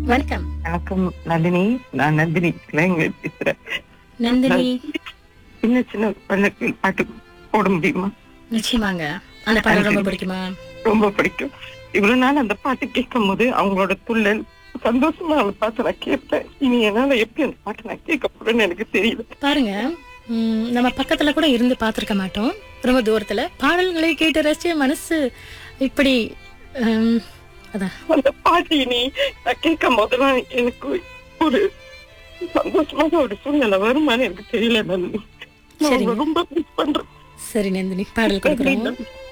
வணக்கம் வணக்கம் நந்தினி நான் நந்தினி இளைஞ பேசுறேன் நந்தினி சின்ன சின்ன பள்ளக்கு பாட்டு போட முடியுமா நிச்சயமாங்க அந்த பாடல் ரொம்ப பிடிக்குமா ரொம்ப பிடிக்கும் இவ்வளவு நாள் அந்த பாட்டு கேட்கும் போது அவங்களோட துள்ளல் சந்தோஷமா அந்த பாட்டை நான் கேட்பேன் இனி என்னால எப்படி அந்த பாட்டை நான் கேட்க போறேன்னு எனக்கு தெரியல பாருங்க ம், நம்ம பக்கத்துல கூட இருந்து பார்த்திருக்க மாட்டோம் ரொம்ப தூரத்துல பாடல்களை கேட்டு ரசிச்ச மனசு இப்படி ஹம், அதான் அந்த பாட்டு இனி நான் கேட்கும் போதெல்லாம் எனக்கு ஒரு சந்தோஷமான ஒரு சூழ்நிலை வருமான்னு எனக்கு தெரியல நந்தினி நான் சரிங்க. உங்களை ரொம்ப மிஸ் பண்றேன் சரி நந்தினி பாடல் கொடுக்குறோம் நன்றி.